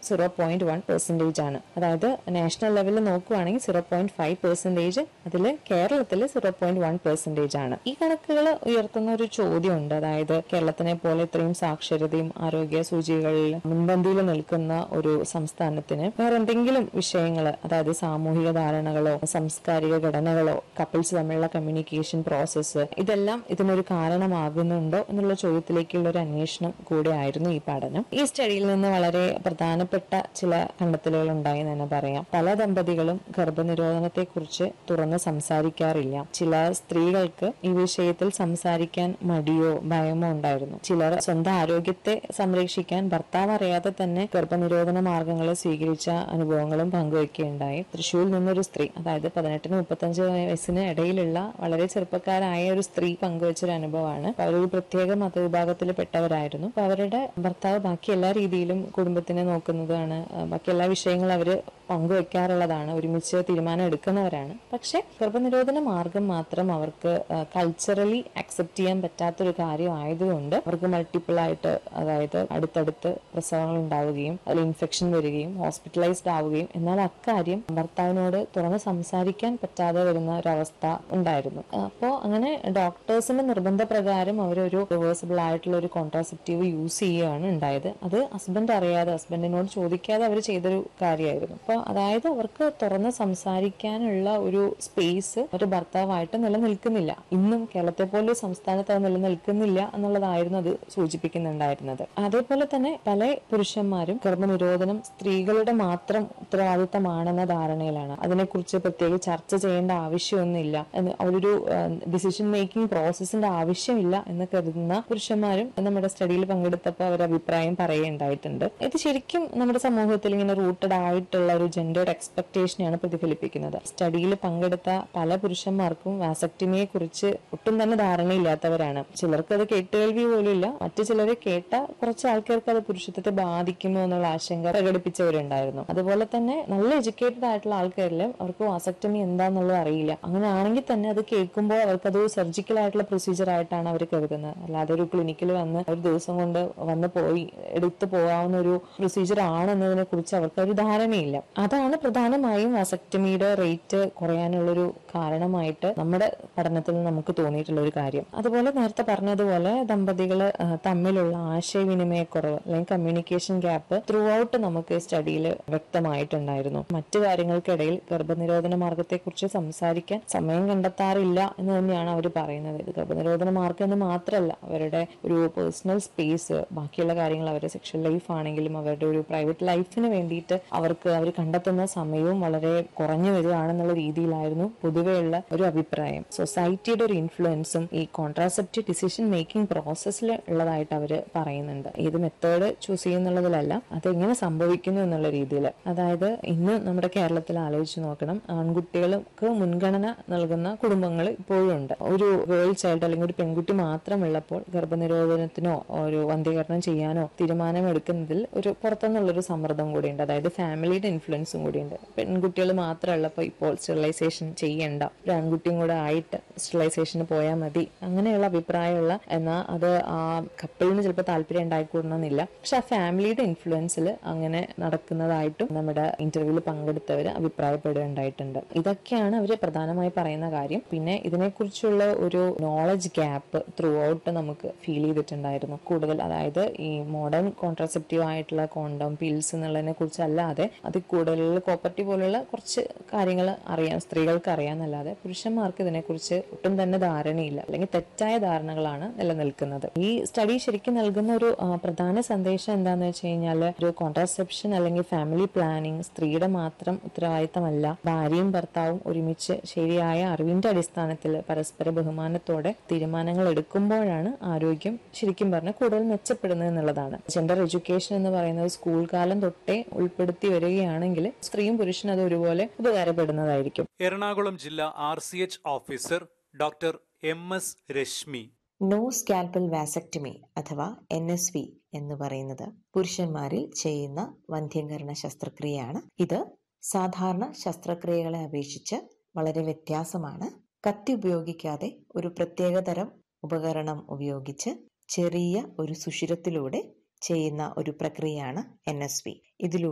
zero point one percentage ആണ് അതായത് national ലെവലിൽ നോക്കുവാണെങ്കിൽ സീറോ പോയിന്റ് ഫൈവ് പെർസെന്റേജ് അതിൽ കേരളത്തിൽ സീറോ പോയിന്റ് വൺ പെർസെന്റേജ് ആണ് ഈ കണക്കുകൾ ഉയർത്തുന്ന ഒരു ചോദ്യമുണ്ട് അതായത് കേരളത്തിനെ പോലെ ഇത്രയും സാക്ഷരതയും ആരോഗ്യ സൂചികകളിൽ മുൻപന്തിയിൽ നിൽക്കുന്ന ഒരു സംസ്ഥാനത്തിന് വേറെ എന്തെങ്കിലും വിഷയങ്ങൾ അതായത് സാമൂഹിക ധാരണകളോ സാംസ്കാരിക ഘടനകളോ കപ്പിൾസ് തമ്മിലുള്ള കമ്മ്യൂണിക്കേഷൻ പ്രോസസ്സ് ഇതെല്ലാം ഇതിനൊരു കാരണമാകുന്നുണ്ടോ എന്നുള്ള ചോദ്യത്തിലേക്കുള്ള ഒരു അന്വേഷണം കൂടെയായിരുന്നു ഈ പഠനം ഈ സ്റ്റഡിയിൽ നിന്ന് വളരെ പ്രധാനപ്പെട്ട ചില കണ്ടെത്തലുകൾ ഉണ്ടായി എന്ന് തന്നെ പറയാം പല ദമ്പതികളും ഗർഭനിരോധനത്തെക്കുറിച്ച് തുറന്ന് സംസാരിക്കാറില്ല ചില സ്ത്രീകൾക്ക് ഈ വിഷയത്തിൽ സംസാരിക്കാൻ മടിയോ ഭയമോ ഉണ്ടായിരുന്നു ചിലർ സ്വന്തം ആരോഗ്യത്തെ സംരക്ഷിക്കാൻ ഭർത്താവ് അറിയാതെ തന്നെ ഗർഭനിരോധന മാർഗങ്ങൾ സ്വീകരിച്ച അനുഭവങ്ങളും പങ്കുവയ്ക്കുകയുണ്ടായി തൃശ്ശൂരിൽ നിന്നൊരു സ്ത്രീ അതായത് പതിനെട്ടിന് മുപ്പത്തഞ്ച് വയസ്സിന് ഇടയിലുള്ള വളരെ ചെറുപ്പക്കാരായ ഒരു സ്ത്രീ പങ്കുവച്ചൊരു അനുഭവമാണ് അപ്പൊ അവരൊരു പ്രത്യേക മതവിഭാഗത്തിൽ പെട്ടവരായിരുന്നു അപ്പൊ അവരുടെ ഭർത്താവ് ബാക്കി എല്ലാ രീതിയിലും കുടുംബത്തിനെ നോക്കുന്നതാണ് ആ, ബാക്കി എല്ലാ വിഷയങ്ങളും അവര് പങ്കുവെക്കാറുള്ളതാണ് ഒരുമിച്ച് തീരുമാനം എടുക്കുന്നവരാണ് പക്ഷെ ഗർഭനിരോധന മാർഗം മാത്രം അവർക്ക് കൾച്ചറലി അക്സെപ്റ്റ് ചെയ്യാൻ പറ്റാത്തൊരു കാര്യം ആയതുകൊണ്ട് അവർക്ക് മൾട്ടിപ്പിൾ ആയിട്ട് അതായത് അടുത്തടുത്ത് പ്രസവങ്ങൾ ഉണ്ടാവുകയും അതിൽ ഇൻഫെക്ഷൻ വരികയും ഹോസ്പിറ്റലൈസ്ഡ് ആവുകയും എന്നാൽ അക്കാര്യം ഭർത്താവിനോട് തുറന്ന് സംസാരിക്കാൻ പറ്റാതെ വരുന്ന ഒരവസ്ഥ ഉണ്ടായിരുന്നു അപ്പോൾ അങ്ങനെ ഡോക്ടേഴ്സിന്റെ നിർബന്ധപ്രകാരം അവരൊരു റിവേഴ്സിബിൾ ആയിട്ടുള്ള ഒരു കോൺട്രാസെപ്റ്റീവ് യൂസ് ചെയ്യുകയാണ് ഉണ്ടായത് അത് ഹസ്ബൻഡ് അറിയാതെ ഹസ്ബൻഡിനോട് ചോദിക്കാതെ അവർ ചെയ്തൊരു കാര്യമായിരുന്നു അപ്പോൾ അതായത് അവർക്ക് തുറന്ന് സംസാരിക്കാനുള്ള ഒരു സ്പേസ് ഒരു ഭർത്താവായിട്ട് നിലനിൽക്കുന്നില്ല ഇന്നും കേരളത്തെ പോലെ ഒരു സംസ്ഥാനത്ത് അത് നിലനിൽക്കുന്നില്ല എന്നുള്ളതായിരുന്നു അത് സൂചിപ്പിക്കുന്നുണ്ടായിരുന്നത് അതേപോലെ തന്നെ പല പുരുഷന്മാരും ഗർഭനിരോധനം സ്ത്രീകളുടെ മാത്രം ഉത്തരവാദിത്തമാണെന്ന ധാരണയിലാണ് അതിനെക്കുറിച്ച് പ്രത്യേക ചർച്ച ചെയ്യേണ്ട ആവശ്യമൊന്നുമില്ല എന്ന് അവരൊരു ഡിസിഷൻ മേക്കിംഗ് പ്രോസസ്സിന്റെ ആവശ്യമില്ല എന്ന് കരുതുന്ന പുരുഷന്മാരും നമ്മുടെ സ്റ്റഡിയിൽ പങ്കെടുത്തപ്പോൾ അവർ അഭിപ്രായം പറയുകയുണ്ടായിട്ടുണ്ട് ഇത് ശരിക്കും നമ്മുടെ സമൂഹത്തിൽ ഇങ്ങനെ റൂട്ടഡ് ആയിട്ടുള്ള ഒരു ജെൻഡേർഡ് എക്സ്പെക്ടേഷനെയാണ് പ്രതിഫലിപ്പിക്കുന്നത് സ്റ്റഡിയിൽ പങ്കെടുത്ത പല പുരുഷന്മാർക്കും വാസക്ടമിയെ കുറിച്ച് ഒട്ടും തന്നെ ധാരണയില്ലാത്തവരാണ് ചിലർക്ക് അത് കേട്ടുകേൾവി പോലും ഇല്ല മറ്റു ചിലരെ കേട്ട കുറച്ച് ആൾക്കാർക്ക് അത് പുരുഷത്വത്തെ ബാധിക്കുമോ എന്നുള്ള ആശങ്ക പ്രകടിപ്പിച്ചവരുണ്ടായിരുന്നു അതുപോലെ തന്നെ നല്ല എഡ്യൂക്കേറ്റഡ് ആയിട്ടുള്ള ആൾക്കാരിൽ അവർക്ക് വാസക്ടമി എന്താന്നുള്ളത് അറിയില്ല അങ്ങനെ ആണെങ്കിൽ തന്നെ അത് കേൾക്കുമ്പോൾ അവർക്കത് സർജിക്കൽ ആയിട്ടുള്ള പ്രൊസീജിയർ ആയിട്ടാണ് അവർ കരുതുന്നത് അല്ലാതെ ഒരു ക്ലിനിക്കിൽ വന്ന് ഒരു ദിവസം കൊണ്ട് വന്ന് പോയി എടുത്തു പോകാവുന്ന ഒരു പ്രൊസീജിയർ ആണെന്നതിനെ കുറിച്ച് അവർക്ക് ഒരു ധാരണയില്ല അതാണ് പ്രധാനമായും വാസക്ടമിയുടെ റേറ്റ് കുറയാനുള്ളൊരു കാരണമായിട്ട് നമ്മുടെ പഠനത്തിൽ നിന്ന് നമുക്ക് തോന്നിയിട്ടുള്ള ഒരു കാര്യം അതുപോലെ നേരത്തെ പറഞ്ഞതുപോലെ ദമ്പതികൾ തമ്മിലുള്ള ആശയവിനിമയക്കുറവ് അല്ലെങ്കിൽ കമ്മ്യൂണിക്കേഷൻ ഗ്യാപ്പ് ത്രൂ ഔട്ട് നമുക്ക് സ്റ്റഡിയിൽ വ്യക്തമായിട്ടുണ്ടായിരുന്നു മറ്റു കാര്യങ്ങൾക്കിടയിൽ ഗർഭനിരോധന മാർഗത്തെക്കുറിച്ച് സംസാരിക്കാൻ സമയം കണ്ടെത്താറില്ല എന്ന് തന്നെയാണ് അവർ പറയുന്നത് ഇത് ഗർഭനിരോധന മാർഗം എന്ന് മാത്രമല്ല അവരുടെ ഒരു പേഴ്സണൽ സ്പേസ് ബാക്കിയുള്ള കാര്യങ്ങൾ അവരുടെ സെക്ഷൽ ലൈഫ് ആണെങ്കിലും അവരുടെ ഒരു പ്രൈവറ്റ് ലൈഫിന് വേണ്ടിയിട്ട് അവർക്ക് അവർ കണ്ടെത്തുന്ന സമയവും വളരെ കുറഞ്ഞു വരികയാണെന്നുള്ള രീതിയിലായിരുന്നു പൊതുവെയുള്ള ഒരു അഭിപ്രായം സൊസൈറ്റിയുടെ ഒരു ഇൻഫ്ലുവൻസും ഈ കോൺട്രാസെപ്റ്റീവ് ഡിസിഷൻ മേക്കിംഗ് പ്രോസസ്സിൽ ഉള്ളതായിട്ട് അവർ പറയുന്നുണ്ട് ഏത് മെത്തേഡ് ചൂസ് ചെയ്യുന്നുള്ളതിലല്ല അതെങ്ങനെ സംഭവിക്കുന്നു എന്നുള്ള രീതിയിൽ അതായത് ഇന്ന് നമ്മുടെ കേരളത്തിൽ ആലോചിച്ച് നോക്കണം ആൺകുട്ടികൾക്ക് മുൻഗണന നൽകുന്ന കുടുംബങ്ങൾ ഇപ്പോഴും ഉണ്ട് ഒരു ഗേൾ ചൈൽഡ് അല്ലെങ്കിൽ ഒരു പെൺകുട്ടി മാത്രമുള്ളപ്പോൾ ഗർഭനിരോധനത്തിനോ ഒരു വന്ധ്യകരണം ചെയ്യാനോ തീരുമാനമെടുക്കുന്നതിൽ ഒരു പുറത്തുനിന്നുള്ളൊരു സമ്മർദ്ദം കൂടിയുണ്ട് അതായത് ഫാമിലിയുടെ ഇൻഫ്ലുവൻസും കൂടിയുണ്ട് പെൺകുട്ടികൾ മാത്രമുള്ളപ്പോൾ ഇപ്പോൾ സ്റ്റെറിലൈസേഷൻ ചെയ്യണ്ട ഒരു ആൺകുട്ടിയും കൂടെ ആയിട്ട് സ്റ്റെറിലൈസേഷന് പോയാൽ മതി അങ്ങനെയുള്ള അഭിപ്രായമുള്ള എന്നാൽ അത് ആ കപ്പിളിന് ചിലപ്പോൾ താല്പര്യം ഉണ്ടായിക്കൂടണമെന്നില്ല പക്ഷെ ആ ഫാമിലിയുടെ ഇൻഫ്ലുവൻസിൽ അങ്ങനെ നടക്കുന്നതായിട്ടും നമ്മുടെ ഇന്റർവ്യൂവിൽ പങ്കെടുത്തവർ അഭിപ്രായപ്പെടുകയുണ്ടായിട്ടുണ്ട് ഇതൊക്കെയാണ് അവർ പ്രധാനമായി പറയുന്ന കാര്യം പിന്നെ ഇതിനെക്കുറിച്ചുള്ള ഒരു നോളജ് ഗ്യാപ്പ് ത്രൂ ഔട്ട് നമുക്ക് ഫീൽ ചെയ്തിട്ടുണ്ടായിരുന്നു കൂടുതൽ അതായത് ഈ മോഡേൺ കോൺട്രസെപ്റ്റീവ് ആയിട്ടുള്ള കോണ്ടം പിൽസ് എന്നുള്ളതിനെ കുറിച്ച് അല്ലാതെ അതിൽ കൂടുതൽ കോപ്പർട്ടി പോലുള്ള കുറച്ച് കാര്യങ്ങൾ അറിയാം സ്ത്രീകൾക്ക് അറിയാമെന്നല്ലാതെ പുരുഷന്മാർക്ക് ഇതിനെക്കുറിച്ച് ഒട്ടും തന്നെ ധാരണയില്ല അല്ലെങ്കിൽ തെറ്റായ ധാരണകളാണ് നിലനിൽക്കുന്നത് ഈ സ്റ്റഡി ശരിക്കും നൽകുന്ന ഒരു ആ, പ്രധാന സന്ദേശം എന്താണെന്ന് വെച്ച് കഴിഞ്ഞാൽ ഒരു കോൺട്രാസെപ്ഷൻ അല്ലെങ്കിൽ ഫാമിലി പ്ലാനിങ് സ്ത്രീയുടെ മാത്രം ഉത്തരവാദിത്തമല്ല ഭാര്യയും ഭർത്താവും ഒരുമിച്ച് ശരിയായ അറിവിന്റെ അടിസ്ഥാനത്തിൽ പരസ്പര ബഹുമാനത്തോടെ തീരുമാനങ്ങൾ എടുക്കുമ്പോഴാണ് ആരോഗ്യം ശരിക്കും പറഞ്ഞാൽ കൂടുതൽ മെച്ചപ്പെടുന്നത് എന്നുള്ളതാണ് ജെൻഡർ എഡ്യൂക്കേഷൻ എന്ന് പറയുന്നത് സ്കൂൾ കാലം തൊട്ടേ ഉൾപ്പെടുത്തി വരികയാണെങ്കിൽ സ്ത്രീയും പുരുഷനും അത് ഒരുപോലെ ഉപകാരപ്പെടുന്നതായിരിക്കും എറണാകുളം ജില്ലാ R C H officer doctor M S Reshmi no scalpel vasectomy അഥവാ എൻ എസ് വി എന്ന് പറയുന്നത് പുരുഷന്മാരിൽ ചെയ്യുന്ന വന്ധ്യംകരണ ശസ്ത്രക്രിയയാണ് ഇത് സാധാരണ ശസ്ത്രക്രിയകളെ അപേക്ഷിച്ച് വളരെ വ്യത്യാസമാണ് കത്തി ഉപയോഗിക്കാതെ ഒരു പ്രത്യേകതരം ഉപകരണം ഉപയോഗിച്ച് ചെറിയ ഒരു സുഷിരത്തിലൂടെ ചെയ്യുന്ന ഒരു പ്രക്രിയയാണ് എൻ എസ് വി ഇതിലൂടെ